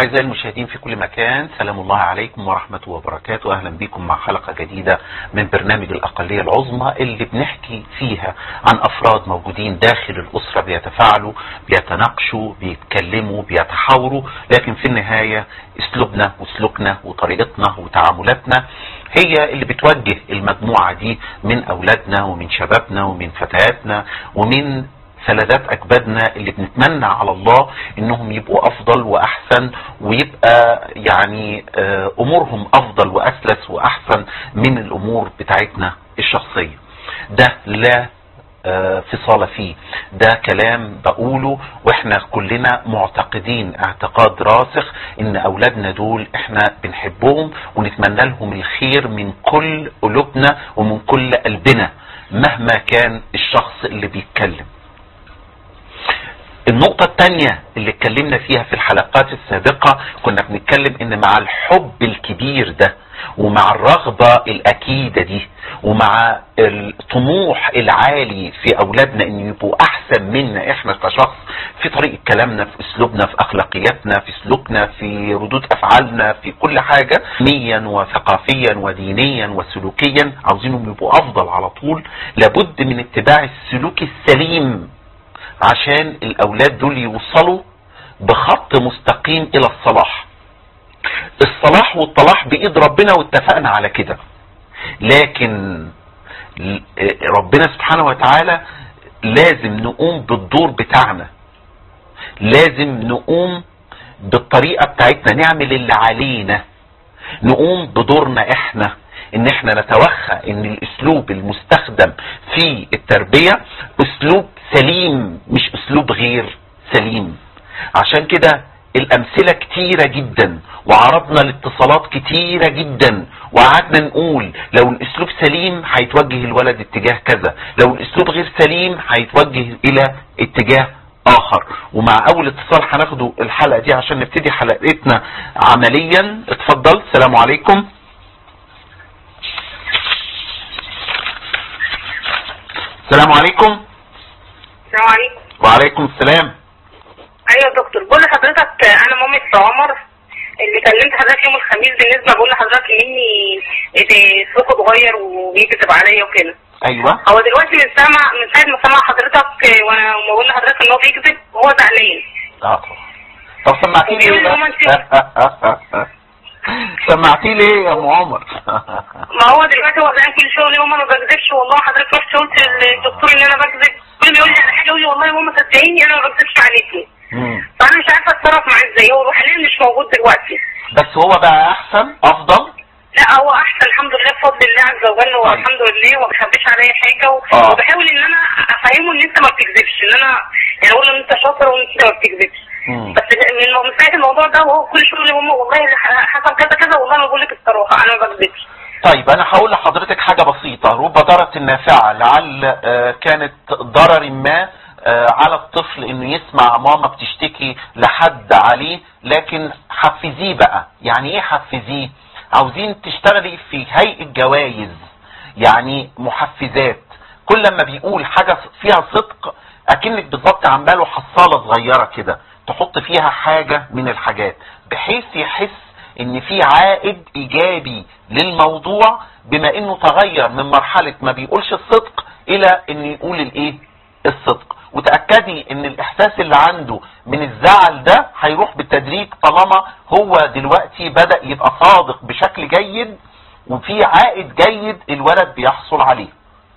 أعزائي المشاهدين في كل مكان سلام الله عليكم ورحمة وبركاته أهلا بكم مع حلقة جديدة من برنامج الأقلية العظمى اللي بنحكي فيها عن أفراد موجودين داخل الأسرة بيتفاعلوا بيتناقشوا بيتكلموا بيتحاوروا لكن في النهاية اسلوبنا وسلوكنا وطريقتنا وتعاملاتنا هي اللي بتوجه المجموعة دي من أولادنا ومن شبابنا ومن فتياتنا ومن سلادات اكبادنا اللي بنتمنى على الله انهم يبقوا افضل واحسن ويبقى يعني امورهم افضل واسلس واحسن من الامور بتاعتنا الشخصية ده لا فصال فيه ده كلام بقوله واحنا كلنا معتقدين اعتقاد راسخ ان اولادنا دول احنا بنحبهم ونتمنى لهم الخير من كل قلوبنا ومن كل قلبنا مهما كان الشخص اللي بيتكلم النقطة التانية اللي اتكلمنا فيها في الحلقات السابقة كنا بنتكلم ان مع الحب الكبير ده ومع الرغبة الاكيدة دي ومع الطموح العالي في اولادنا ان يبقوا احسن منا احنا كشخص في طريقة كلامنا في اسلوبنا في اخلاقياتنا في سلوكنا في ردود افعالنا في كل حاجة نيا وثقافيا ودينيا وسلوكيا عاوزينهم يبقوا افضل على طول لابد من اتباع السلوك السليم عشان الاولاد دول يوصلوا بخط مستقيم الى الصلاح الصلاح والطلاح بايد ربنا واتفقنا على كده لكن ربنا سبحانه وتعالى لازم نقوم بالدور بتاعنا لازم نقوم بالطريقة بتاعتنا نعمل اللي علينا نقوم بدورنا احنا ان احنا نتوخى ان الاسلوب المستخدم في التربية اسلوب سليم مش اسلوب غير سليم عشان كده الامثلة كتيرة جدا وعرضنا الاتصالات كتيرة جدا وقعدنا نقول لو الاسلوب سليم هيتوجه الولد اتجاه كذا لو الاسلوب غير سليم هيتوجه الى اتجاه اخر ومع اول اتصال هناخده الحلقة دي عشان نبتدي حلقتنا عمليا اتفضل السلام عليكم السلام عليكم السلام عليكم وعليكم السلام ايوه يا دكتور بقول لحضرتك انا مامة عمر اللي كلمت حضرتك يوم الخميس بالنسبه بقول لحضرتك مني سلوكه اتغير وبيكتب عليا وكده ايوه هو دلوقتي من سمع من ساعه ما سمع حضرتك وانا بقول لحضرتك ان هو بيكذب وهو زعلان اه طب سمعتي لي وبيقول ايه لهم انت- بقى؟ سمعتي لي ايه يا ام عمر ما هو دلوقتي هو زعلان كل شغل يوم انا ما بكذبش والله حضرتك رحت قلت للدكتور ان انا بكذب كل ما يقول لي على حاجه يقول لي والله يا ماما صدقيني انا ما بكذبش عليكي مم. فانا مش عارفه اتصرف معاه ازاي هو حاليا مش موجود دلوقتي بس هو بقى احسن افضل لا هو احسن الحمد لله بفضل الله عز وجل هو طيب. الحمد لله وما بيخبيش عليا حاجه و... آه. وبحاول ان انا افهمه ان انت ما بتكذبش ان انا يعني اقول له ان انت شاطر وان انت ما بتكذبش مم. بس من من ساعه الموضوع ده وهو كل شغل ماما والله اللي ح- حصل كذا كذا والله انا بقول لك الصراحه انا ما بكذبش طيب انا هقول لحضرتك حاجة بسيطة رب ضارة نافعة لعل آه، كانت ضرر ما آه، على الطفل انه يسمع ماما بتشتكي لحد عليه لكن حفزيه بقى يعني ايه حفزيه عاوزين تشتغلي في هيئة جوائز يعني محفزات كل لما بيقول حاجة فيها صدق اكنك بالظبط عماله حصالة صغيرة كده تحط فيها حاجة من الحاجات بحيث يحس ان في عائد ايجابي للموضوع بما انه تغير من مرحلة ما بيقولش الصدق الى ان يقول الايه الصدق وتأكدي ان الاحساس اللي عنده من الزعل ده هيروح بالتدريج طالما هو دلوقتي بدأ يبقى صادق بشكل جيد وفي عائد جيد الولد بيحصل عليه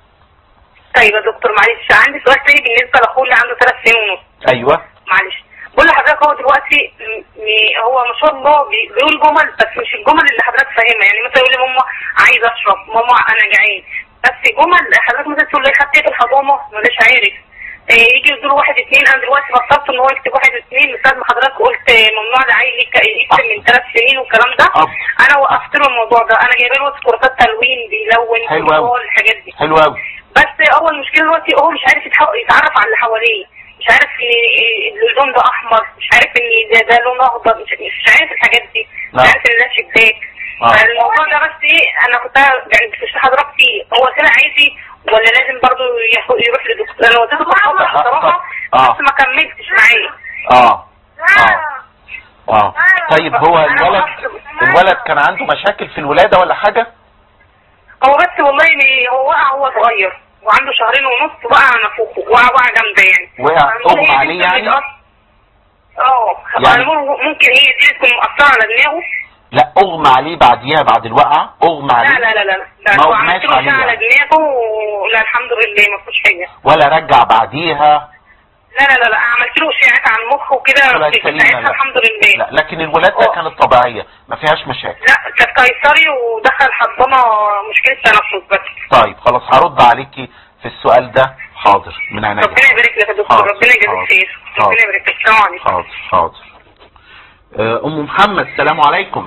طيب يا دكتور معلش عندي سؤال تاني بالنسبه لاخوه اللي عنده ثلاث سنين ونص ايوه معلش بقول لحضرتك هو دلوقتي م- م- هو ما شاء الله بي- بيقول جمل بس مش الجمل اللي حضرتك فاهمها يعني مثلا يقول لي ماما عايز اشرب ماما انا جعان بس جمل حضرتك مثلا تقول لي خدت ايه في الحضانه مش عارف إيه يجي يدور واحد اتنين انا دلوقتي بطلت ان هو يكتب واحد اتنين من ساعه ما حضرتك قلت ممنوع ده عايز يك- يكتب من ثلاث سنين والكلام ده أب. انا وقفت له الموضوع ده انا جايبه له كورسات تلوين بيلون حلو أوي. كل الحاجات دي حلو قوي بس هو المشكله دلوقتي هو مش عارف يتح- يتعرف على اللي حواليه مش عارف ان اللون ده احمر مش عارف ان ده, ده لون اخضر مش, مش عارف الحاجات دي مش نعم. عارف ان ده شباك آه. فالموضوع ده بس ايه انا كنت يعني كنت حضرتك فيه هو كده عادي ولا لازم برضه يح- يروح لدكتور انا وديته كورسات بصراحه آه. بس ما كملتش معاه اه اه اه طيب هو أنا الولد معرفش. الولد كان عنده مشاكل في الولادة ولا حاجة هو بس والله إن هو وقع هو صغير وعنده شهرين ونص وقع على نافوخه وقع وقع جامدة يعني وقع فالمهم أغمى هي عليه دي يعني؟ بتأثر- اه يعني- يعني ممكن هي دي تكون مأثرة على دماغه لا اغمى عليه بعديها بعد الوقعة اغمى لا عليه لا لا لا ما لا هو هو عملت ماشي له عليه أشعة على يعني. دماغه ولا الحمد لله ما فيهوش حاجة ولا رجع بعديها لا لا لا لا عملت له اشعاعات على المخ وكده طلعت في سليمة ساعتها لا. الحمد لله لا لكن الولادة اه. كانت طبيعية ما فيهاش مشاكل لا كانت قيصري ودخل حضانة مشكلة تنفس بس طيب خلاص هرد عليكي في السؤال ده حاضر من عينيا ربنا يبارك لك يا دكتور حاضر، ربنا يجازيك حاضر، خير حاضر. ربنا يبارك لك السلام عليكم حاضر حاضر آه، ام محمد السلام عليكم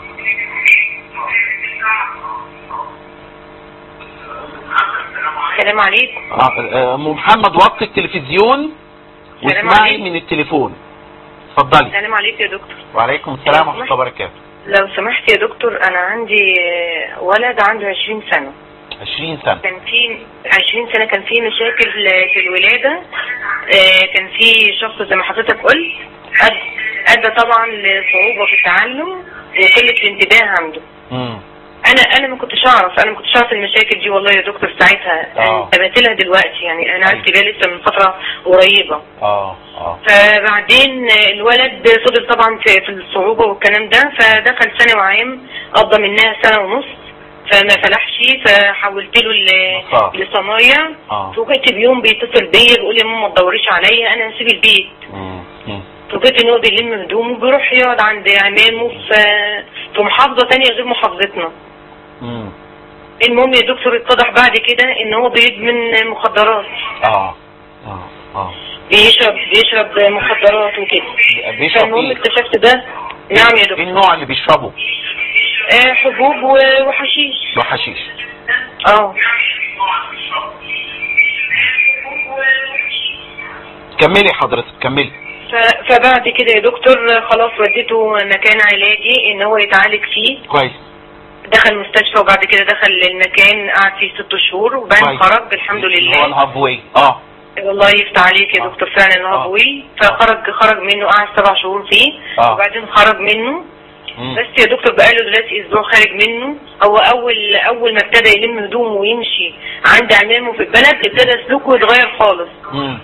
السلام عليكم آه، آه، ام محمد وطي التلفزيون السلام واسمعي عليكم. من التليفون اتفضلي السلام عليكم يا دكتور وعليكم السلام ورحمه الله وبركاته لو سمحت يا دكتور انا عندي آه، ولد عنده 20 سنة 20 سنه كان في 20 سنة كان في مشاكل في الولادة آه، كان في شخص زي ما حضرتك قلت أد- ادى طبعا لصعوبة في التعلم وقلة الانتباه عنده امم انا انا ما كنتش اعرف انا ما كنتش اعرف المشاكل دي والله يا دكتور ساعتها آه. انتبهت لها دلوقتي يعني انا عرفت بيها لسه من فترة قريبة اه اه فبعدين الولد فضل طبعا في في الصعوبة والكلام ده فدخل ثانوي عام قضى منها سنة ونص فما فلحش فحولت له ل- مصاب. لصنايع اه فوجئت بيوم بيتصل بيا بيقول لي يا ماما ما تدوريش عليا انا هسيب البيت مم. مم. فوجئت ان هو بيلم هدومه وبيروح يقعد عند عمامه في في محافظة تانية غير محافظتنا مم. المهم يا دكتور اتضح بعد كده ان هو بيدمن مخدرات اه اه اه بيشرب بيشرب مخدرات وكده بيشرب فالمهم ايه؟ اكتشفت ده نعم يا ايه دكتور النوع اللي بيشربه؟ آه حبوب و- وحشيش وحشيش اه كملي حضرتك كملي ف- فبعد كده يا دكتور خلاص وديته مكان علاجي ان هو يتعالج فيه كويس دخل مستشفى وبعد كده دخل المكان قعد فيه ست شهور وبعدين كويس. خرج الحمد اللي هو لله الهاف واي اه والله يفتح عليك يا آه. دكتور فعلا آه. الهبوي فخرج خرج منه قعد سبع شهور فيه آه. وبعدين خرج منه مم. بس يا دكتور بقاله دلوقتي اسبوع خارج منه هو اول اول ما ابتدى يلم هدومه ويمشي عند عمامه في البلد ابتدى سلوكه يتغير خالص مم.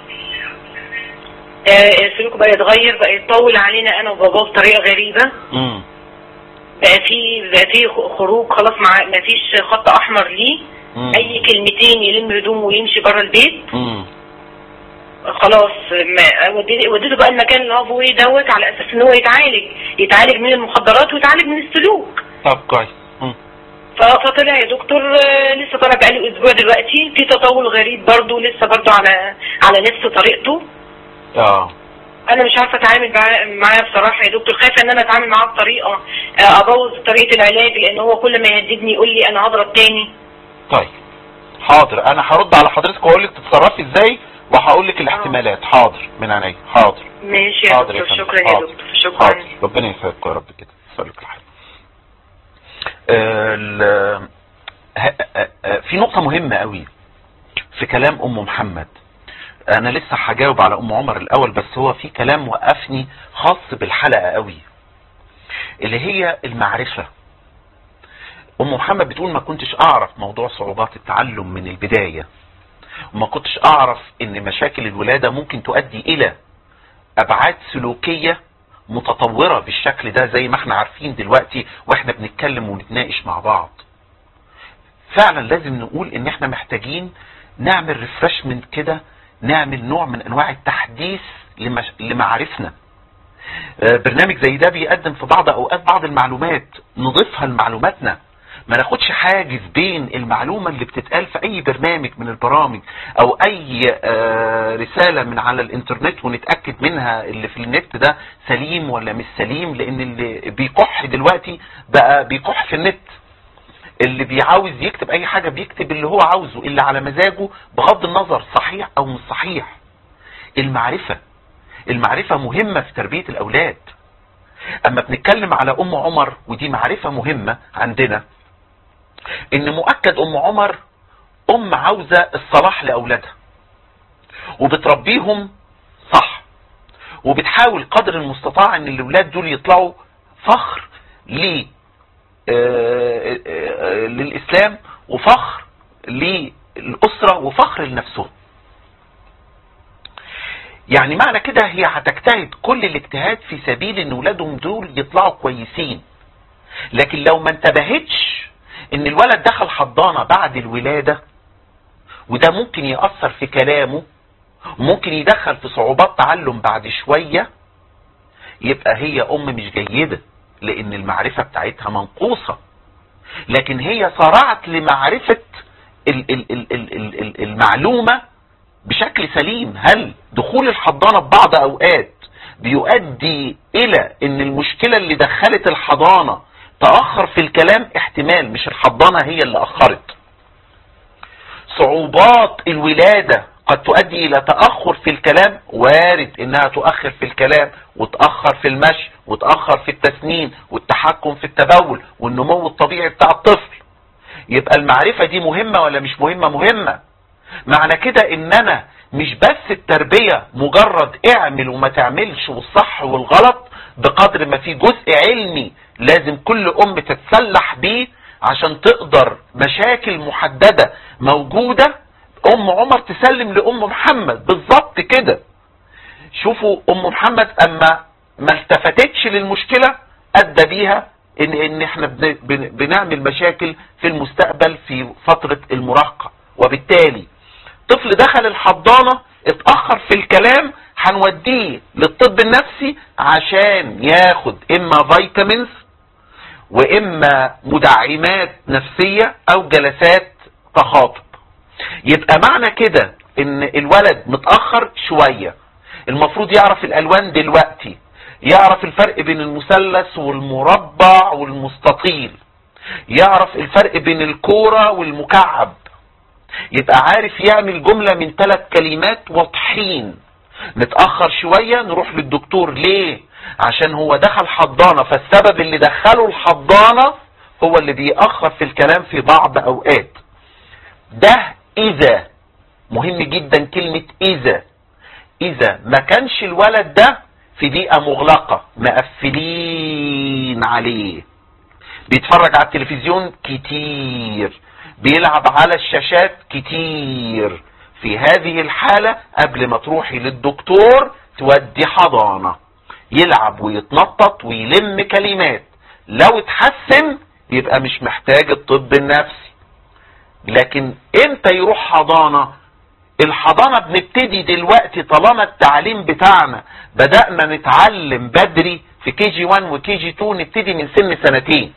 آه، سلوكه بقى يتغير بقى يطول علينا انا وباباه بطريقه غريبه مم. بقى في بقى في خروج خلاص مع ما فيش خط احمر ليه مم. اي كلمتين يلم هدومه ويمشي بره البيت مم. خلاص ما وديت- وديته بقى المكان اللي هو فوق دوت على اساس ان هو يتعالج يتعالج من المخدرات ويتعالج من السلوك طب كويس مم. ف- فطلع يا دكتور آه، لسه طالع بقاله اسبوع دلوقتي في تطور غريب برضه لسه برضه على على نفس طريقته اه انا مش عارفه اتعامل معاه معاه بصراحه يا دكتور خايفه ان انا اتعامل معاه بطريقه آه، ابوظ طريقه العلاج لان هو كل ما يهددني يقول لي انا هضرب تاني طيب حاضر انا هرد على حضرتك واقول لك تتصرفي ازاي وهقول لك الاحتمالات حاضر من عينيا حاضر ماشي يا حاضر يا دكتور فندم شكرا يا حاضر. دكتور شكرا حاضر ربنا يسعدك يا رب كده يسعدك الحال آه، ال- ه- آه، آه، في نقطة مهمة قوي في كلام ام محمد انا لسه هجاوب على ام عمر الاول بس هو في كلام وقفني خاص بالحلقة قوي اللي هي المعرفة ام محمد بتقول ما كنتش اعرف موضوع صعوبات التعلم من البداية وما كنتش اعرف ان مشاكل الولادة ممكن تؤدي الى ابعاد سلوكية متطورة بالشكل ده زي ما احنا عارفين دلوقتي واحنا بنتكلم ونتناقش مع بعض فعلا لازم نقول ان احنا محتاجين نعمل ريفرشمنت كده نعمل نوع من انواع التحديث لمش... لمعارفنا آه، برنامج زي ده بيقدم في بعض اوقات بعض المعلومات نضيفها لمعلوماتنا ما ناخدش حاجز بين المعلومة اللي بتتقال في اي برنامج من البرامج او اي آه، رسالة من على الانترنت ونتأكد منها اللي في النت ده سليم ولا مش سليم لان اللي بيكح دلوقتي بقى بيكح في النت اللي بيعاوز يكتب اي حاجة بيكتب اللي هو عاوزه اللي على مزاجه بغض النظر صحيح او مش صحيح المعرفة المعرفة مهمة في تربية الاولاد اما بنتكلم على ام عمر ودي معرفة مهمة عندنا ان مؤكد ام عمر ام عاوزة الصلاح لاولادها وبتربيهم صح وبتحاول قدر المستطاع ان الاولاد دول يطلعوا فخر ل آه، آه، للاسلام وفخر للاسره وفخر لنفسهم يعني معنى كده هي هتجتهد كل الاجتهاد في سبيل ان ولادهم دول يطلعوا كويسين لكن لو ما انتبهتش ان الولد دخل حضانة بعد الولادة وده ممكن يأثر في كلامه وممكن يدخل في صعوبات تعلم بعد شوية يبقى هي ام مش جيدة لان المعرفة بتاعتها منقوصة لكن هي صرعت لمعرفة ال- ال- ال- ال- ال- ال- المعلومة بشكل سليم هل دخول الحضانة ببعض اوقات بيؤدي الى ان المشكلة اللي دخلت الحضانة تأخر في الكلام احتمال مش الحضانة هي اللي اخرت صعوبات الولادة قد تؤدي الى تأخر في الكلام وارد انها تؤخر في الكلام وتأخر في المشي وتأخر في التسنين والتحكم في التبول والنمو الطبيعي بتاع الطفل يبقى المعرفة دي مهمة ولا مش مهمة مهمة معنى كده ان انا مش بس التربية مجرد اعمل وما تعملش والصح والغلط بقدر ما في جزء علمي لازم كل ام تتسلح بيه عشان تقدر مشاكل محددة موجودة ام عمر تسلم لام محمد بالظبط كده شوفوا ام محمد اما ما التفتتش للمشكلة ادى بيها ان ان احنا بن- بن- بنعمل مشاكل في المستقبل في فترة المراهقة وبالتالي طفل دخل الحضانة اتأخر في الكلام هنوديه للطب النفسي عشان ياخد اما فيتامينز واما مدعمات نفسية او جلسات تخاطب يبقى معنى كده ان الولد متأخر شوية المفروض يعرف الالوان دلوقتي يعرف الفرق بين المثلث والمربع والمستطيل يعرف الفرق بين الكورة والمكعب يبقى عارف يعمل جملة من ثلاث كلمات واضحين نتأخر شوية نروح للدكتور ليه عشان هو دخل حضانة فالسبب اللي دخله الحضانة هو اللي بيأخر في الكلام في بعض اوقات ده اذا مهم جدا كلمة اذا اذا ما كانش الولد ده في بيئة مغلقة مقفلين عليه بيتفرج على التلفزيون كتير بيلعب على الشاشات كتير في هذه الحالة قبل ما تروحي للدكتور تودي حضانة يلعب ويتنطط ويلم كلمات لو اتحسن يبقى مش محتاج الطب النفسي لكن امتى يروح حضانة الحضانة بنبتدي دلوقتي طالما التعليم بتاعنا بدأنا نتعلم بدري في كي جي 1 وكي جي 2 نبتدي من سن سنتين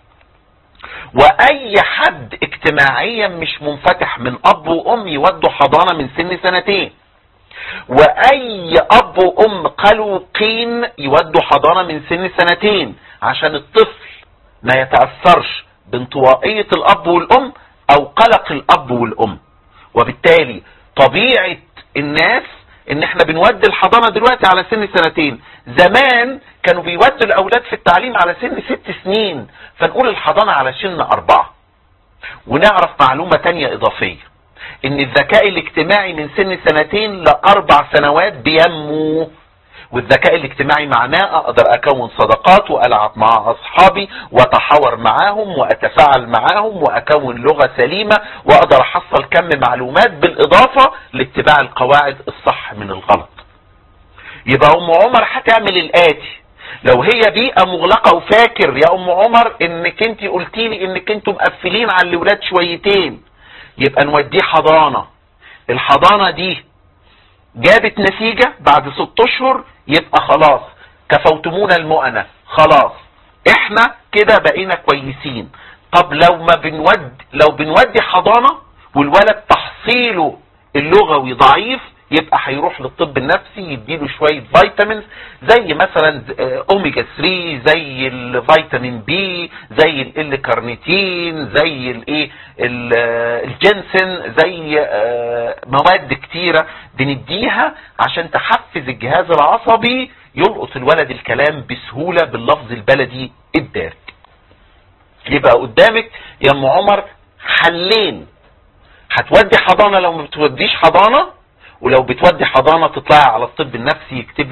واي حد اجتماعيا مش منفتح من اب وام يودوا حضانة من سن سنتين واي اب وام قلوقين يودوا حضانة من سن سنتين عشان الطفل ما يتأثرش بانطوائية الاب والام او قلق الاب والام وبالتالي طبيعة الناس ان احنا بنودي الحضانة دلوقتي على سن سنتين زمان كانوا بيودوا الاولاد في التعليم على سن ست سنين فنقول الحضانة على سن اربعة ونعرف معلومة تانية اضافية ان الذكاء الاجتماعي من سن سنتين لاربع سنوات بينمو والذكاء الاجتماعي معناه اقدر اكون صداقات والعب مع اصحابي واتحاور معاهم واتفاعل معاهم واكون لغة سليمة واقدر احصل كم معلومات بالاضافة لاتباع القواعد الصح من الغلط يبقى ام عمر هتعمل الاتي لو هي بيئة مغلقة وفاكر يا ام عمر انك انت قلتي لي انك انتم مقفلين على الاولاد شويتين يبقى نوديه حضانة الحضانة دي جابت نتيجة بعد ست اشهر يبقى خلاص كفوتمونا المؤنة خلاص احنا كده بقينا كويسين طب لو ما بنود لو بنودي حضانة والولد تحصيله اللغوي ضعيف يبقى هيروح للطب النفسي يديله شوية فيتامينز زي مثلا اوميجا 3 زي الفيتامين بي زي ال كارنيتين زي الايه الجنسن زي آه، مواد كتيرة بنديها عشان تحفز الجهاز العصبي يلقط الولد الكلام بسهولة باللفظ البلدي الدارج يبقى قدامك يا ام عمر حلين هتودي حضانة لو ما بتوديش حضانة ولو بتودي حضانة تطلعي على الطب النفسي يكتب لك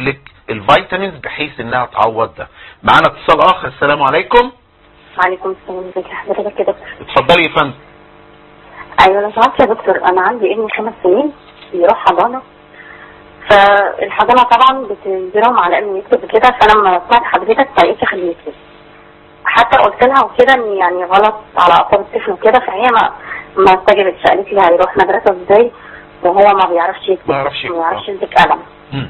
الفيتامينز بحيث انها تعوض ده معانا اتصال اخر السلام عليكم وعليكم السلام ازيك يا حضرتك يا دكتور اتفضلي يا فندم ايوه لو سمحت يا دكتور انا عندي ابني خمس سنين بيروح حضانه فالحضانه طبعا بتجبرهم على انه يكتب كده فانا لما سمعت حضرتك ما لقيتش اخليه يكتب حتى قلت لها وكده ان يعني غلط على اعصاب الطفل وكده فهي ما ما استجابتش قالت لي هيروح مدرسه ازاي وهو ما بيعرفش يكتب ما يعرفش يكتب. ما بيعرفش يمسك قلم مم.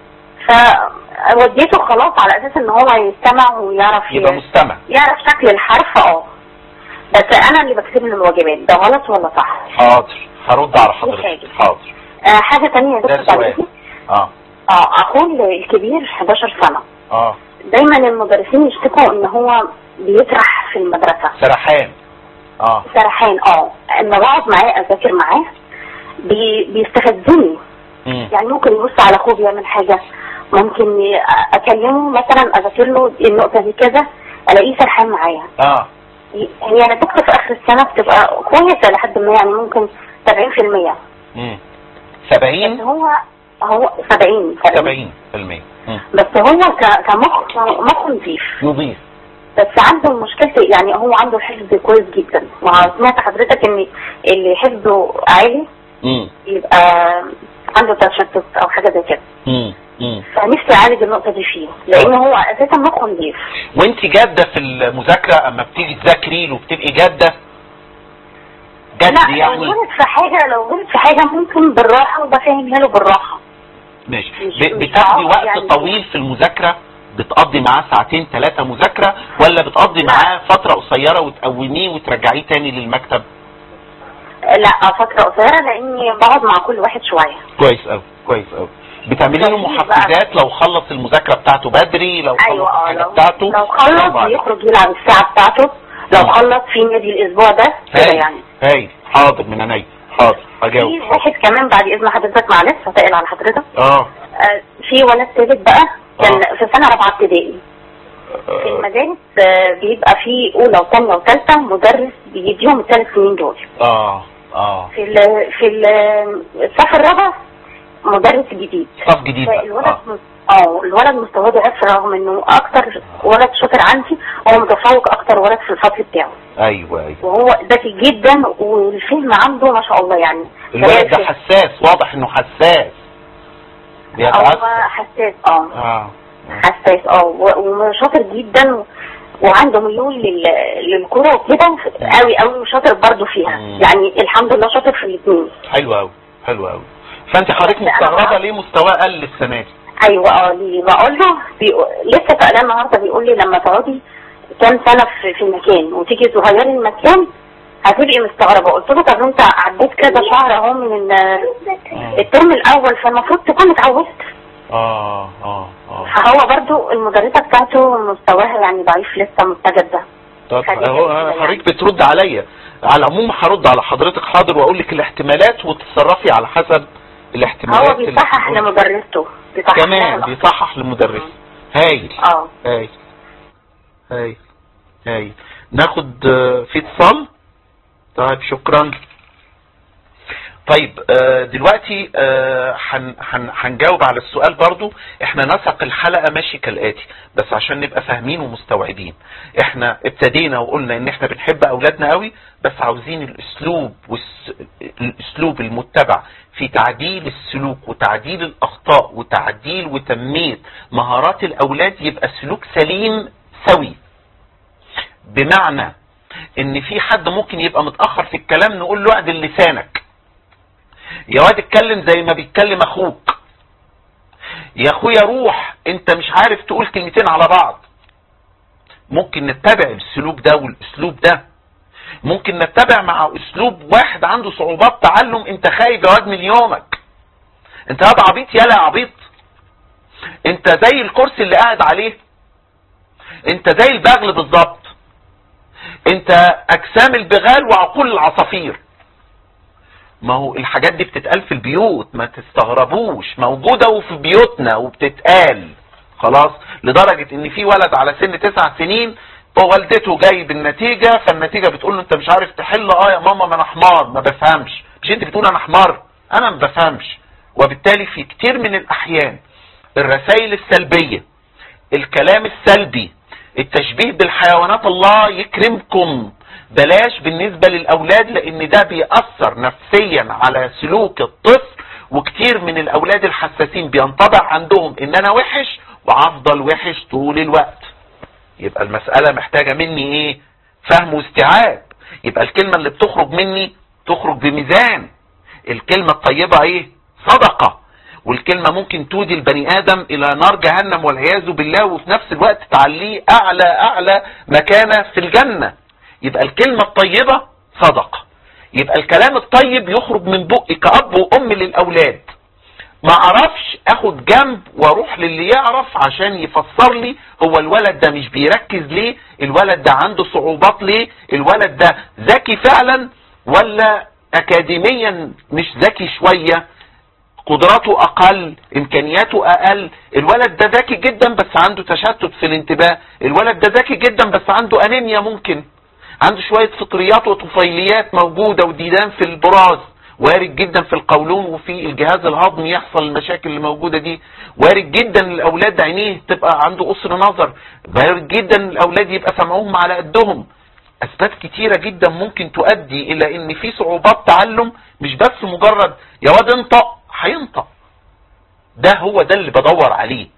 فوديته خلاص على اساس ان هو يستمع ويعرف يبقى مستمع يعرف شكل الحرف اه بس انا اللي بكتب له الواجبات ده غلط ولا صح؟ حاضر هرد على حضرتك حاجة. حاضر آه حاجة تانية يا ده دكتور سؤال بعدين. اه اه اخوه الكبير 11 سنة اه دايما المدرسين يشتكوا ان هو بيسرح في المدرسة سرحان اه سرحان اه اما بقعد معاه اذاكر معاه بي بيستفزني مم. يعني ممكن يبص على اخوه بيعمل حاجة ممكن ي- اكلمه مثلا اذاكر له النقطة دي كذا الاقيه سرحان معايا اه هي نتيجته في اخر السنة بتبقى كويسة لحد ما يعني ممكن 70% مم. بس 70 هو هو 70 70 المية مم. بس هو ك- كمخ مخ نظيف يضيف بس عنده المشكلة يعني هو عنده حفظ كويس جدا وسمعت حضرتك ان اللي حفظه عالي مم. يبقى عنده تشتت او حاجة زي كده مم. مم. فنفسي اعالج النقطة دي فيه لان هو اساسا مخه نظيف وانت جادة في المذاكرة اما بتيجي تذاكري له بتبقي جادة جد لا لو يعني غلط في حاجة لو غلط في حاجة ممكن بالراحة وبفهمها له بالراحة ماشي مش- ب- مش بتاخدي عارف وقت يعني. طويل في المذاكرة بتقضي معاه ساعتين ثلاثة مذاكرة ولا بتقضي لا. معاه فترة قصيرة وتقوميه وترجعيه تاني للمكتب لا فترة قصيرة لاني بقعد مع كل واحد شوية كويس قوي كويس قوي بتعملي له كويس محفزات لو خلص المذاكرة بتاعته بدري لو خلص ايوه اه الحاجة لو, بتاعته لو برافو خلص عليك. بيخرج يلعب الساعة بتاعته لو مم. خلص في نادي الاسبوع ده كده هاي يعني هاي حاضر من عينيا حاضر هجاوب في واحد كمان بعد اذن حضرتك معلش هتقل على حضرتك اه آه، في ولد ثالث بقى كان آه. في سنة رابعة ابتدائي في آه، المدارس آه، بيبقى في اولى وثانية وثالثة مدرس بيديهم الثلاث سنين دول اه اه في ال في ال الصف الرابع مدرس جديد صف جديد بقى فالولد اه مس- اه الولد مستواه ضعف رغم انه اكتر ولد شاطر عندي هو متفوق اكتر ولد في الفصل بتاعه ايوه ايوه وهو ذكي جدا والفهم عنده ما شاء الله يعني الولد ده سريع حساس واضح انه حساس هو بيتعصب حساس اه اه حساس اه و- وشاطر جدا و- وعنده ميول لل- للكوره وكده قوي قوي وشاطر برضه فيها مم. يعني الحمد لله شاطر في الاثنين حلو قوي حلو قوي فانت حضرتك بس أنا مستغربه معاك. ليه مستواه قل السنه دي ايوه اه ليه بقول له بيقول لسه سألان النهارده بيقول لي لما تقعدي كام سنه في, في مكان وتيجي تغيري المكان هتبقي مستغربه قلت له طب انت عديت كذا شهر اهو من ال- الترم الاول فالمفروض تكون اتعودت اه اه اه فهو برضو المدرسه بتاعته مستواها يعني ضعيف لسه مستجد طب خليك هو كده يعني. حضرتك بترد عليا على العموم هرد على حضرتك حاضر واقول لك الاحتمالات وتتصرفي على حسب الاحتمالات هو اللي بيصحح بتقول- لمدرسته بيصحح كمان لها. بيصحح للمدرس هايل اه هايل هايل هايل ناخد آه، في اتصال طيب شكرا طيب آه، دلوقتي آه، هن- هن- هنجاوب على السؤال برضو احنا نسق الحلقة ماشي كالآتي بس عشان نبقى فاهمين ومستوعبين احنا ابتدينا وقلنا ان احنا بنحب اولادنا قوي بس عاوزين الاسلوب والس... الاسلوب المتبع في تعديل السلوك وتعديل الاخطاء وتعديل وتنمية مهارات الاولاد يبقى سلوك سليم سوي بمعنى ان في حد ممكن يبقى متأخر في الكلام نقول له اعدل لسانك يا واد اتكلم زي ما بيتكلم اخوك يا اخويا روح انت مش عارف تقول كلمتين على بعض ممكن نتبع السلوك ده والاسلوب ده ممكن نتبع مع اسلوب واحد عنده صعوبات تعلم انت خايب يا واد من يومك انت يا واد عبيط يالا يا عبيط انت زي الكرسي اللي قاعد عليه انت زي البغل بالظبط انت اجسام البغال وعقول العصافير ما هو الحاجات دي بتتقال في البيوت ما تستغربوش موجودة وفي بيوتنا وبتتقال خلاص لدرجة ان في ولد على سن تسع سنين والدته جايب النتيجة فالنتيجة بتقول له انت مش عارف تحل اه يا ماما ما انا حمار ما بفهمش مش انت بتقول انا حمار انا ما بفهمش وبالتالي في كتير من الاحيان الرسائل السلبية الكلام السلبي التشبيه بالحيوانات الله يكرمكم بلاش بالنسبة للأولاد لأن ده بيأثر نفسيا على سلوك الطفل وكتير من الأولاد الحساسين بينطبع عندهم إن أنا وحش وأفضل وحش طول الوقت يبقى المسألة محتاجة مني إيه فهم واستيعاب يبقى الكلمة اللي بتخرج مني تخرج بميزان الكلمة الطيبة إيه صدقة والكلمة ممكن تودي البني آدم إلى نار جهنم والعياذ بالله وفي نفس الوقت تعليه أعلى أعلى مكانة في الجنة يبقى الكلمة الطيبة صدقة يبقى الكلام الطيب يخرج من بقي كأب وأم للأولاد ما اعرفش اخد جنب واروح للي يعرف عشان يفسر لي هو الولد ده مش بيركز ليه الولد ده عنده صعوبات ليه الولد ده ذكي فعلا ولا اكاديميا مش ذكي شوية قدراته اقل امكانياته اقل الولد ده ذكي جدا بس عنده تشتت في الانتباه الولد ده ذكي جدا بس عنده انيميا ممكن عنده شوية فطريات وطفيليات موجودة وديدان في البراز وارد جدا في القولون وفي الجهاز الهضمي يحصل المشاكل اللي موجودة دي وارد جدا الاولاد عينيه تبقى عنده قصر نظر وارد جدا الاولاد يبقى سمعهم على قدهم اسباب كتيرة جدا ممكن تؤدي الى ان في صعوبات تعلم مش بس مجرد يا واد انطق هينطق ده هو ده اللي بدور عليه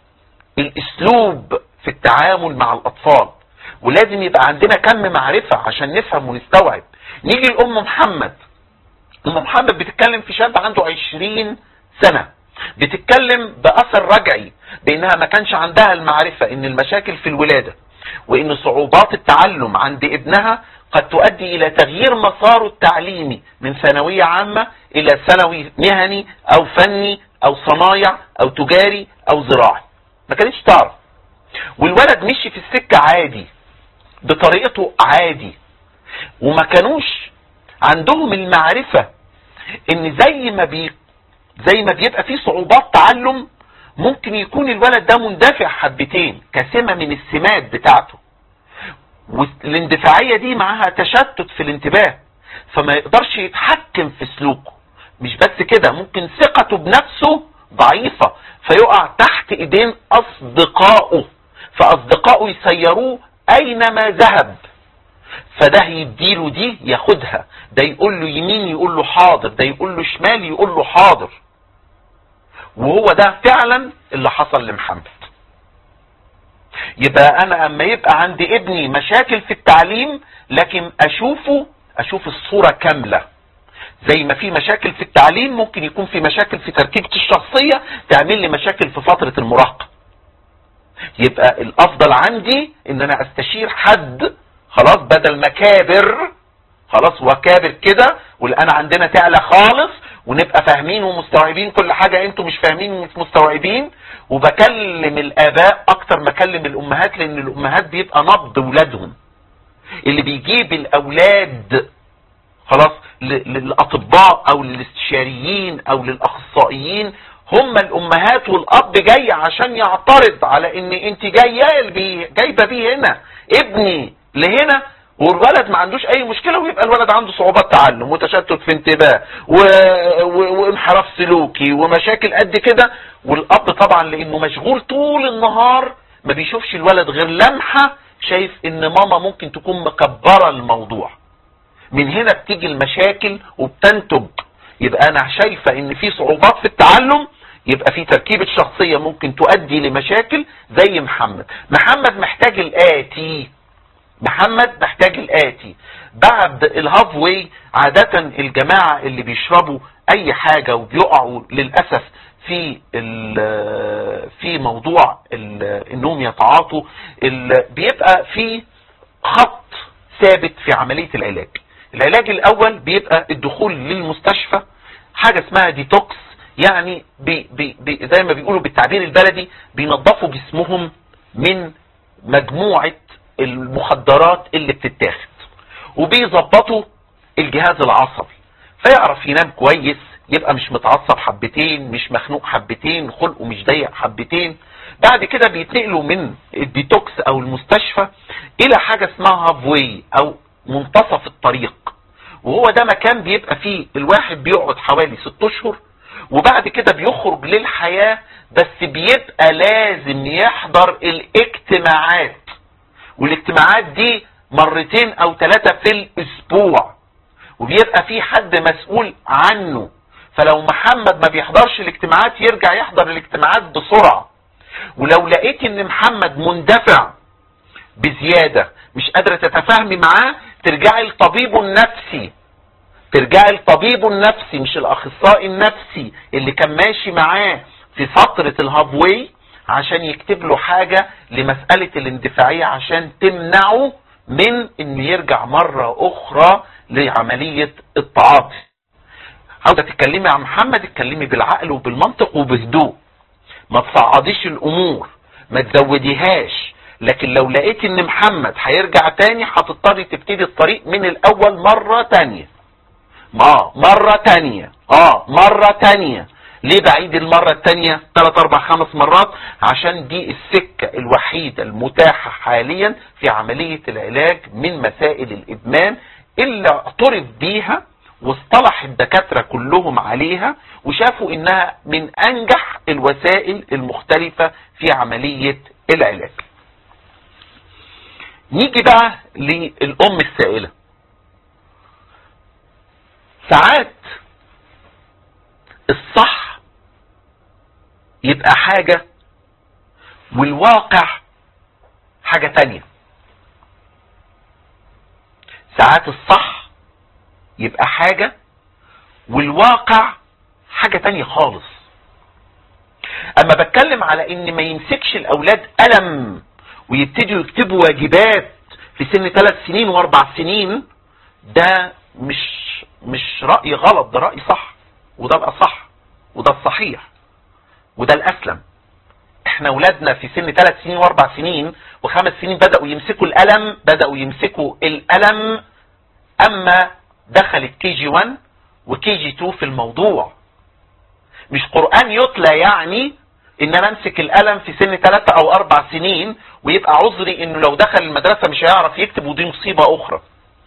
الاسلوب في التعامل مع الاطفال ولازم يبقى عندنا كم معرفة عشان نفهم ونستوعب نيجي لأم محمد أم محمد بتتكلم في شاب عنده عشرين سنة بتتكلم بأثر رجعي بأنها ما كانش عندها المعرفة أن المشاكل في الولادة وأن صعوبات التعلم عند ابنها قد تؤدي إلى تغيير مساره التعليمي من ثانوية عامة إلى ثانوي مهني أو فني أو صنايع أو تجاري أو زراعي ما كانتش تعرف والولد مشي في السكة عادي بطريقته عادي وما كانوش عندهم المعرفة ان زي ما بي زي ما بيبقى فيه صعوبات تعلم ممكن يكون الولد ده مندفع حبتين كسمة من السمات بتاعته والاندفاعية دي معاها تشتت في الانتباه فما يقدرش يتحكم في سلوكه مش بس كده ممكن ثقته بنفسه ضعيفة فيقع تحت ايدين اصدقائه فاصدقائه يسيروه اينما ذهب فده يديله دي ياخدها ده يقول له يمين يقول له حاضر ده يقول له شمال يقول له حاضر وهو ده فعلا اللي حصل لمحمد يبقى انا اما يبقى عندي ابني مشاكل في التعليم لكن اشوفه اشوف الصورة كاملة زي ما في مشاكل في التعليم ممكن يكون في مشاكل في تركيبة الشخصية تعمل لي مشاكل في فترة المراهقة يبقى الافضل عندي ان انا استشير حد خلاص بدل ما كابر خلاص وكابر كده والان عندنا تعلى خالص ونبقى فاهمين ومستوعبين كل حاجة انتوا مش فاهمين ومش مستوعبين وبكلم الاباء اكتر ما اكلم الامهات لان الامهات بيبقى نبض ولادهم اللي بيجيب الاولاد خلاص للاطباء او للاستشاريين او للاخصائيين هم الامهات والاب جاي عشان يعترض على ان انت جايه بيه جايبه بيه هنا ابني لهنا والولد ما عندوش اي مشكلة ويبقى الولد عنده صعوبات تعلم وتشتت في انتباه و... و... وانحراف سلوكي ومشاكل قد كده والاب طبعا لانه مشغول طول النهار ما بيشوفش الولد غير لمحة شايف ان ماما ممكن تكون مكبرة الموضوع من هنا بتيجي المشاكل وبتنتج يبقى انا شايفة ان في صعوبات في التعلم يبقى في تركيبة شخصية ممكن تؤدي لمشاكل زي محمد محمد محتاج الآتي محمد محتاج الآتي بعد الهاف واي عادة الجماعة اللي بيشربوا أي حاجة وبيقعوا للأسف في في موضوع انهم يتعاطوا بيبقى في خط ثابت في عملية العلاج العلاج الأول بيبقى الدخول للمستشفى حاجة اسمها ديتوكس يعني بي بي بي زي ما بيقولوا بالتعبير البلدي بينظفوا جسمهم من مجموعة المخدرات اللي بتتاخد وبيظبطوا الجهاز العصبي فيعرف ينام كويس يبقى مش متعصب حبتين مش مخنوق حبتين خلقه مش ضيق حبتين بعد كده بيتنقلوا من الديتوكس او المستشفى الى حاجة اسمها هافوي او منتصف الطريق وهو ده مكان بيبقى فيه الواحد بيقعد حوالي ست اشهر وبعد كده بيخرج للحياة بس بيبقى لازم يحضر الاجتماعات والاجتماعات دي مرتين او ثلاثة في الاسبوع وبيبقى في حد مسؤول عنه فلو محمد ما بيحضرش الاجتماعات يرجع يحضر الاجتماعات بسرعة ولو لقيت ان محمد مندفع بزيادة مش قادرة تتفاهمي معاه ترجعي لطبيبه النفسي ترجعي لطبيبه النفسي مش الاخصائي النفسي اللي كان ماشي معاه في فترة الهابوي عشان يكتب له حاجة لمسألة الاندفاعية عشان تمنعه من ان يرجع مرة اخرى لعملية التعاطي عاوزة تتكلمي عن محمد اتكلمي بالعقل وبالمنطق وبهدوء ما تصعديش الامور ما تزوديهاش لكن لو لقيت ان محمد هيرجع تاني هتضطري تبتدي الطريق من الاول مرة تانية اه مرة تانية اه مرة تانية ليه بعيد المرة التانية تلات اربع خمس مرات عشان دي السكة الوحيدة المتاحة حاليا في عملية العلاج من مسائل الادمان اللي اعترف بيها واصطلح الدكاترة كلهم عليها وشافوا انها من انجح الوسائل المختلفة في عملية العلاج نيجي بقى للام السائلة ساعات الصح يبقى حاجة والواقع حاجة تانية ساعات الصح يبقى حاجة والواقع حاجة تانية خالص اما بتكلم على ان ما يمسكش الاولاد قلم ويبتدوا يكتبوا واجبات في سن ثلاث سنين واربع سنين ده مش مش رأي غلط ده رأي صح وده الأصح وده الصحيح وده الأسلم احنا اولادنا في سن ثلاث سنين واربع سنين وخمس سنين بدأوا يمسكوا القلم بدأوا يمسكوا القلم اما دخلت كي جي 1 وكي جي 2 في الموضوع مش قرآن يتلى يعني ان انا امسك القلم في سن ثلاثة او اربع سنين ويبقى عذري انه لو دخل المدرسة مش هيعرف يكتب ودي مصيبة اخرى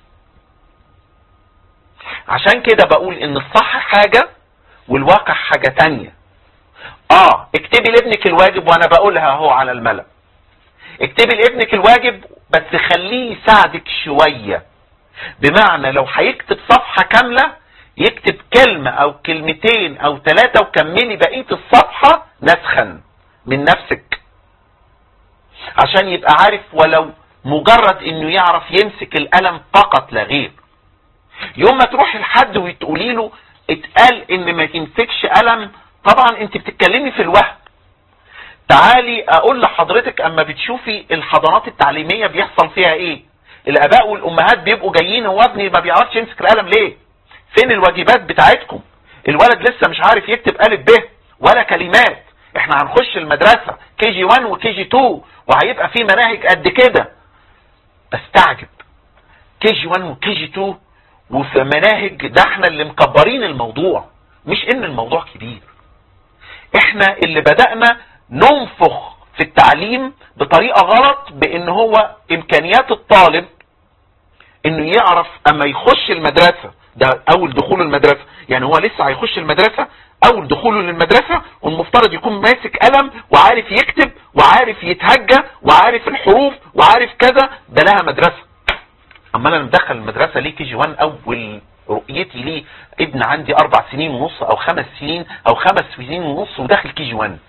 عشان كده بقول ان الصح حاجة والواقع حاجة تانية اه اكتبي لابنك الواجب وانا بقولها اهو على الملأ اكتبي لابنك الواجب بس خليه يساعدك شوية بمعنى لو هيكتب صفحة كاملة يكتب كلمة او كلمتين او ثلاثة وكملي بقية الصفحة نسخا من نفسك عشان يبقى عارف ولو مجرد انه يعرف يمسك القلم فقط لا غير يوم ما تروحي لحد وتقولي له اتقال ان ما تمسكش قلم طبعا انت بتتكلمي في الوهم تعالي اقول لحضرتك اما بتشوفي الحضانات التعليمية بيحصل فيها ايه الاباء والامهات بيبقوا جايين هو ابني ما بيعرفش يمسك القلم ليه فين الواجبات بتاعتكم الولد لسه مش عارف يكتب الف ب ولا كلمات احنا هنخش المدرسة كي جي 1 وكي جي 2 وهيبقى في مناهج قد كده بستعجب كي جي 1 وكي جي 2 وفي مناهج ده احنا اللي مكبرين الموضوع مش ان الموضوع كبير احنا اللي بدأنا ننفخ في التعليم بطريقة غلط بان هو امكانيات الطالب انه يعرف اما يخش المدرسة ده اول دخول المدرسة يعني هو لسه هيخش المدرسة اول دخوله للمدرسة والمفترض يكون ماسك قلم وعارف يكتب وعارف يتهجى وعارف الحروف وعارف كذا ده لها مدرسة اما انا مدخل المدرسة ليه كي جي 1 اول رؤيتي ليه ابن عندي اربع سنين ونص او خمس سنين او خمس سنين ونص وداخل كي جي 1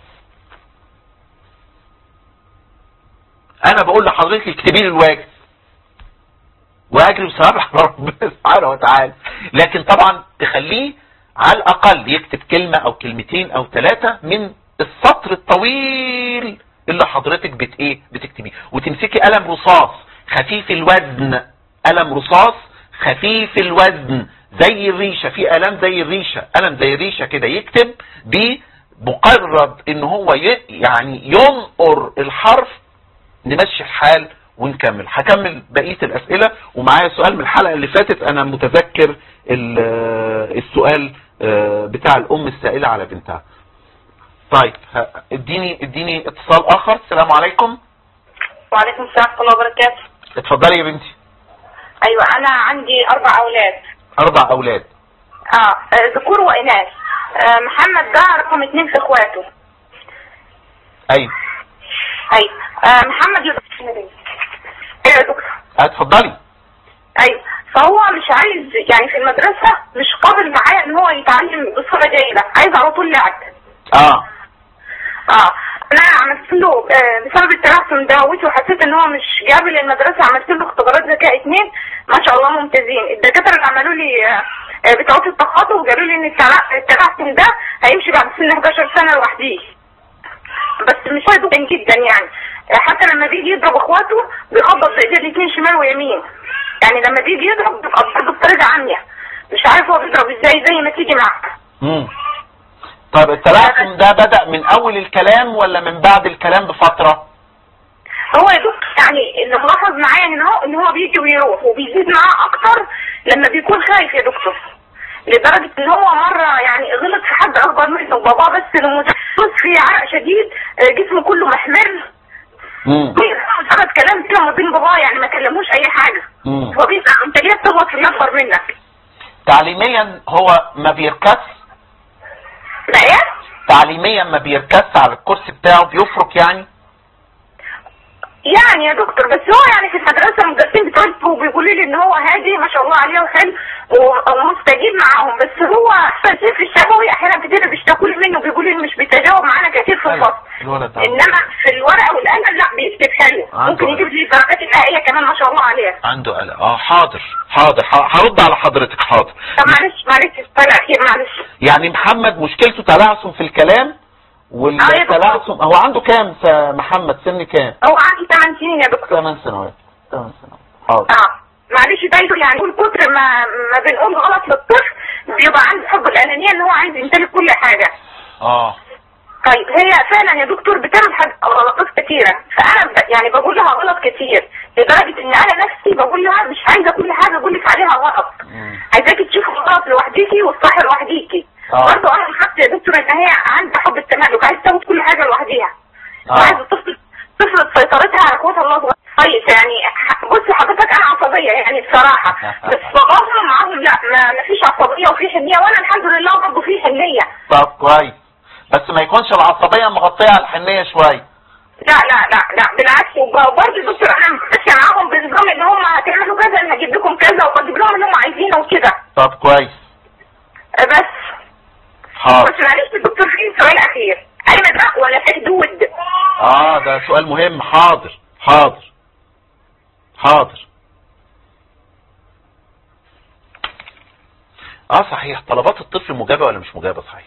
انا بقول لحضرتك اكتبي لي الواجب واجري بسبب ربنا سبحانه وتعالى لكن طبعا تخليه على الاقل يكتب كلمة او كلمتين او ثلاثة من السطر الطويل اللي حضرتك بت ايه بتكتبيه وتمسكي قلم رصاص خفيف الوزن قلم رصاص خفيف الوزن زي الريشة في قلم زي الريشة قلم زي الريشة كده يكتب بمقرد ان هو يعني ينقر الحرف نمشي الحال ونكمل هكمل بقية الاسئلة ومعايا سؤال من الحلقة اللي فاتت انا متذكر السؤال بتاع الام السائلة على بنتها طيب اديني اديني اتصال اخر السلام عليكم وعليكم السلام ورحمة الله وبركاته اتفضلي يا بنتي ايوه انا عندي اربع اولاد اربع اولاد اه ذكور واناث آه، محمد ده رقم اتنين في اخواته ايوه ايوه آه، محمد يا دكتور ايوه يا دكتور اتفضلي ايوه فهو مش عايز يعني في المدرسة مش قابل معايا ان هو يتعلم بصورة جيدة عايز على طول لعب اه اه انا عملت له آه، بسبب التراكم دعوتي وحسيت ان هو مش جاب لي المدرسة عملت له اختبارات ذكاء اتنين ما شاء الله ممتازين الدكاترة اللي عملوا لي آه، آه، بتوع التخاطب قالوا لي ان الترا- التراكم ده هيمشي بعد سن 11 سنة لوحديه بس مش هيدوب جدا يعني آه، حتى لما بيجي يضرب اخواته بيخبط بايديه الاتنين شمال ويمين يعني لما بيجي يضرب بيبقى برضه بطريقة عامية مش عارف هو بيضرب ازاي زي ما تيجي معاه مم. طيب التلعثم ده بدأ من اول الكلام ولا من بعد الكلام بفترة هو يا دكتور يعني اللي ملاحظ معايا ان هو ان هو بيجي ويروح وبيزيد معاه اكتر لما بيكون خايف يا دكتور لدرجة ان هو مرة يعني غلط في حد اكبر منه باباه بس لما بص في عرق شديد آه، جسمه كله محمر مم. مجرد كلام كده ما بين باباه يعني ما كلموش اي حاجة مم. هو بيبقى انت ليه بتغلط في اللي اكبر منك تعليميا هو ما بيركز لا ايه تعليميا ما بيركز على الكرسي بتاعه بيفرك يعني يعني يا دكتور بس هو يعني في المدرسة المدرسين بتوعته بيقولوا لي ان هو هادي ما شاء الله عليه وحلو و- ومستجيب معاهم بس هو في الشفوي احيانا كتير بيشتكوا لي منه بيقولوا لي مش بيتجاوب معانا كتير في الفصل الولد ده انما في الورقة والقلم لا بيكتب حلو عنده ممكن قلم. يجيب لي الدرجات النهائية كمان ما شاء الله عليه عنده قلق اه حاضر حاضر ح- هرد على حضرتك حاضر طب معلش معلش طلع اخير معلش يعني محمد مشكلته تلعثم في الكلام والتلعثم هو عنده كام س- محمد سن كام هو عندي 8 سنين يا دكتور 8 سنوات 8 سنوات حاضر اه معلش ده يعني كل كتر ما ما بنقول غلط للطفل بيبقى عنده حب الانانيه ان هو عايز يمتلك كل حاجه اه طيب هي فعلا يا دكتور بتعمل حاجة غلطات كتيرة فأنا ب- يعني بقول لها غلط كتير لدرجة إن أنا نفسي بقول لها مش عايزة كل حاجة أقول لك عليها غلط مم. عايزاكي تشوفي الغلط لوحديكي والصح لوحديكي آه. برضه أنا حاسة يا دكتور إن هي عندها حب التملك عايزة تاخد كل حاجة لوحديها آه. وعايزة تفرض تفرض سيطرتها على قوتها الله صغير طيب يعني ح- بصي حضرتك أنا عصبية يعني بصراحة بس باباهم معاهم لا ما ما فيش عصبية وفي حنية وأنا الحمد لله برضه في حنية طب كويس بس ما يكونش العصبية مغطية على الحنية شوية لا لا لا لا بالعكس وبرضه يا دكتور انا ماشيه معاهم بنظام ان هم هتعملوا كذا انا هجيب لكم كذا وبجيب لهم اللي هم عايزينه وكده طب كويس آه، بس حاضر بس معلش يا دكتور في سؤال اخير اين ده ولا في حدود اه ده سؤال مهم حاضر حاضر حاضر اه صحيح طلبات الطفل مجابة ولا مش مجابة صحيح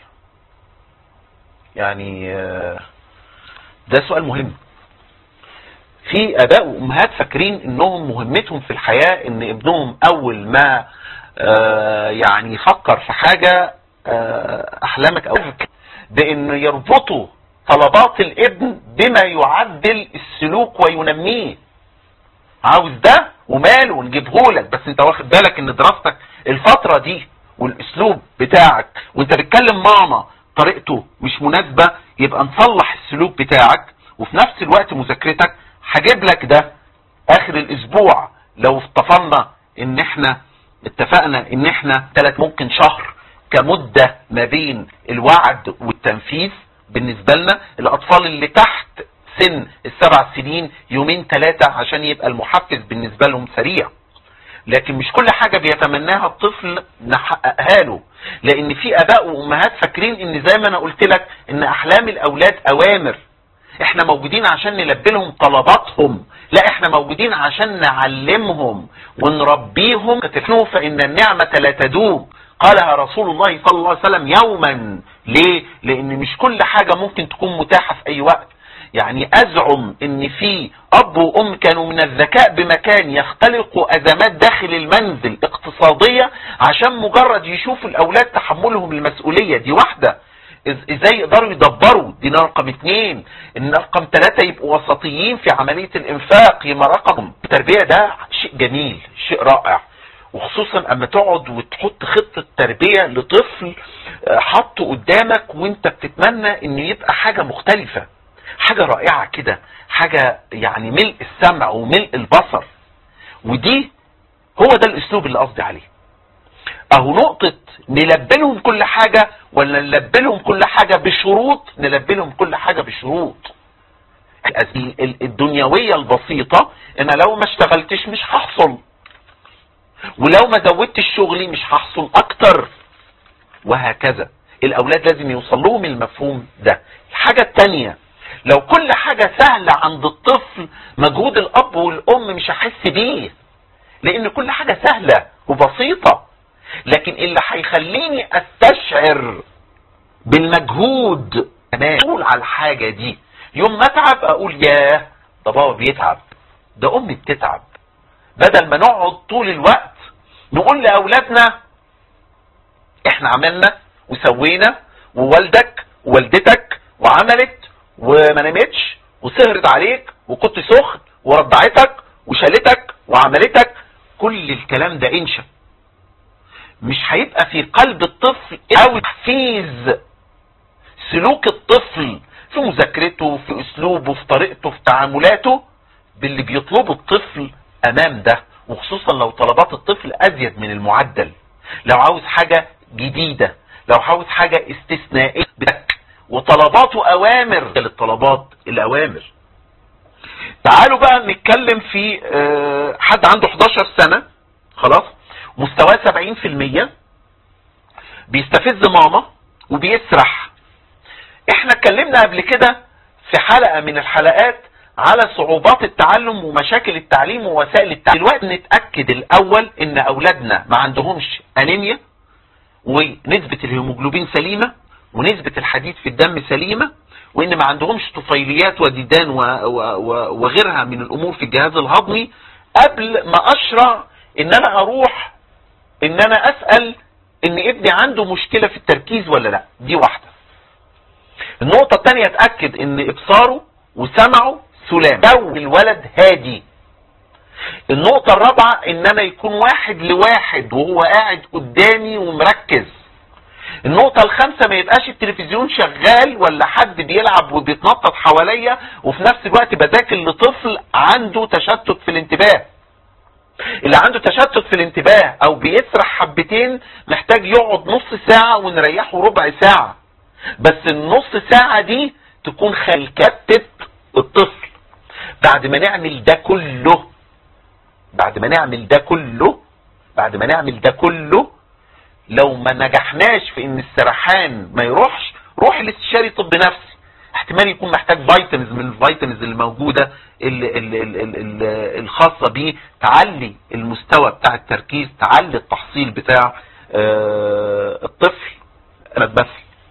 يعني آه، ده سؤال مهم في اباء وامهات فاكرين انهم مهمتهم في الحياة ان ابنهم اول ما آه، يعني يفكر في حاجة آه، احلامك او بان يربطوا طلبات الابن بما يعدل السلوك وينميه عاوز ده وماله ونجيبه لك بس انت واخد بالك ان دراستك الفترة دي والاسلوب بتاعك وانت بتكلم ماما طريقته مش مناسبة يبقى نصلح السلوك بتاعك وفي نفس الوقت مذاكرتك هجيب لك ده اخر الاسبوع لو افترضنا ان احنا اتفقنا ان احنا ثلاث ممكن شهر كمدة ما بين الوعد والتنفيذ بالنسبة لنا الاطفال اللي تحت سن السبع سنين يومين ثلاثة عشان يبقى المحفز بالنسبة لهم سريع لكن مش كل حاجة بيتمناها الطفل نحققها له لان في اباء وامهات فاكرين ان زي ما انا قلت لك ان احلام الاولاد اوامر احنا موجودين عشان نلبي لهم طلباتهم لا احنا موجودين عشان نعلمهم ونربيهم تفنوا فان النعمة لا تدوم قالها رسول الله صلى الله عليه وسلم يوما ليه لان مش كل حاجة ممكن تكون متاحة في اي وقت يعني ازعم ان في اب وام كانوا من الذكاء بمكان يختلقوا ازمات داخل المنزل اقتصادية عشان مجرد يشوفوا الاولاد تحملهم المسؤولية دي واحدة إز- ازاي يقدروا يدبروا دي رقم اتنين ان رقم ثلاثة يبقوا وسطيين في عملية الانفاق يبقى رقم التربية ده شيء جميل شيء رائع وخصوصا اما تقعد وتحط خطة تربية لطفل آه، حطه قدامك وانت بتتمنى انه يبقى حاجة مختلفة حاجة رائعة كده حاجة يعني ملء السمع وملء البصر ودي هو ده الاسلوب اللي قصدي عليه اهو نقطة نلبلهم كل حاجة ولا نلبلهم كل حاجة بشروط نلبلهم كل حاجة بشروط ال- ال- الدنيوية البسيطة ان لو ما اشتغلتش مش هحصل ولو ما زودتش شغلي مش هحصل اكتر وهكذا الاولاد لازم يوصل لهم المفهوم ده الحاجة التانية لو كل حاجة سهلة عند الطفل مجهود الاب والام مش هحس بيه لان كل حاجة سهلة وبسيطة لكن اللي هيخليني استشعر بالمجهود انا اقول على الحاجة دي يوم ما اتعب اقول ياه ده بابا بيتعب ده امي بتتعب بدل ما نقعد طول الوقت نقول لاولادنا احنا عملنا وسوينا ووالدك ووالدتك وعملت وما نامتش وسهرت عليك وكنت سخن ورضعتك وشالتك وعملتك كل الكلام ده انشا مش هيبقى في قلب الطفل او تحفيز سلوك الطفل في مذاكرته في اسلوبه في طريقته في تعاملاته باللي بيطلبه الطفل امام ده وخصوصا لو طلبات الطفل ازيد من المعدل لو عاوز حاجة جديدة لو عاوز حاجة استثنائية بك وطلباته اوامر للطلبات الاوامر تعالوا بقى نتكلم في آه، حد عنده 11 سنة خلاص مستواه 70% بيستفز ماما وبيسرح احنا اتكلمنا قبل كده في حلقة من الحلقات على صعوبات التعلم ومشاكل التعليم ووسائل التعليم دلوقتي نتأكد الاول ان اولادنا ما عندهمش انيميا ونسبة الهيموجلوبين سليمة ونسبة الحديد في الدم سليمة وان ما عندهمش طفيليات وديدان و- و- و- وغيرها من الامور في الجهاز الهضمي قبل ما اشرع ان انا اروح ان انا اسأل ان ابني عنده مشكلة في التركيز ولا لا دي واحدة النقطة التانية اتأكد ان ابصاره وسمعه سلام جو الولد هادي النقطة الرابعة ان انا يكون واحد لواحد وهو قاعد قدامي ومركز النقطة الخامسة ما يبقاش التلفزيون شغال ولا حد بيلعب وبيتنطط حواليا وفي نفس الوقت بذاكر لطفل عنده تشتت في الانتباه اللي عنده تشتت في الانتباه او بيسرح حبتين محتاج يقعد نص ساعة ونريحه ربع ساعة بس النص ساعة دي تكون خلكتت الطفل بعد ما نعمل ده كله بعد ما نعمل ده كله بعد ما نعمل ده كله لو ما نجحناش في ان السرحان ما يروحش روح لاستشاري طب نفسي احتمال يكون محتاج فيتامينز من الفيتامينز اللي موجوده اللي اللي اللي اللي الخاصه بيه تعلي المستوى بتاع التركيز تعلي التحصيل بتاع آه، الطفل انا بس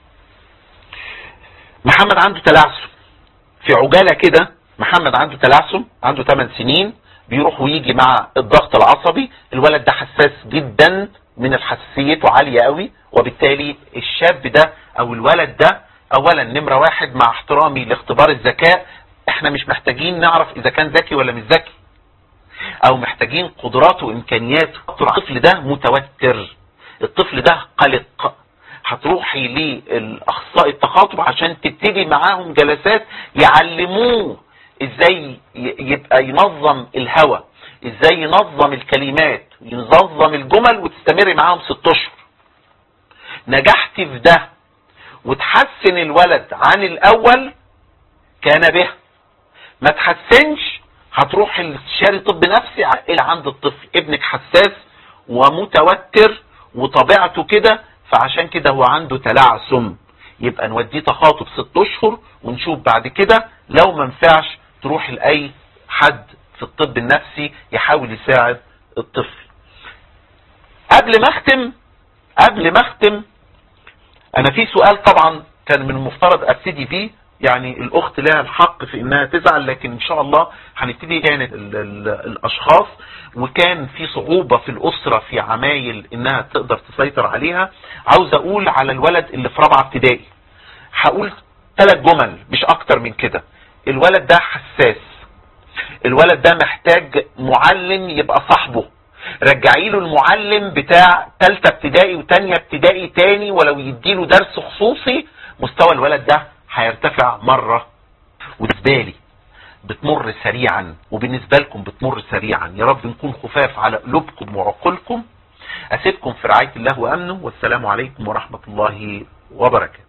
محمد عنده تلعثم في عجاله كده محمد عنده تلعثم عنده 8 سنين بيروح ويجي مع الضغط العصبي الولد ده حساس جدا من الحساسيته عالية قوي وبالتالي الشاب ده او الولد ده اولا نمرة واحد مع احترامي لاختبار الذكاء احنا مش محتاجين نعرف اذا كان ذكي ولا مش ذكي او محتاجين قدراته وامكانياته الطفل ده متوتر الطفل ده قلق هتروحي للاخصائي التخاطب عشان تبتدي معاهم جلسات يعلموه ازاي ي- يبقى ينظم الهوى ازاي ينظم الكلمات ينظم الجمل وتستمري معاهم ست اشهر نجحت في ده وتحسن الولد عن الاول كان به ما تحسنش هتروح الاستشاري طب نفسي الى عند الطفل ابنك حساس ومتوتر وطبيعته كده فعشان كده هو عنده تلعثم يبقى نوديه تخاطب ست اشهر ونشوف بعد كده لو ما نفعش تروح لاي حد في الطب النفسي يحاول يساعد الطفل قبل ما اختم قبل ما اختم انا في سؤال طبعا كان من المفترض ابتدي بيه يعني الاخت لها الحق في انها تزعل لكن ان شاء الله هنبتدي كانت ال ال الاشخاص وكان في صعوبة في الاسرة في عمايل انها تقدر تسيطر عليها عاوز اقول على الولد اللي في رابعة ابتدائي هقول ثلاث جمل مش اكتر من كده الولد ده حساس الولد ده محتاج معلم يبقى صاحبه رجعي له المعلم بتاع تالتة ابتدائي وتانية ابتدائي تاني ولو يديله درس خصوصي مستوى الولد ده هيرتفع مرة وبالنسبة لي بتمر سريعا وبالنسبة لكم بتمر سريعا يا رب نكون خفاف على قلوبكم وعقولكم اسيبكم في رعاية الله وامنه والسلام عليكم ورحمة الله وبركاته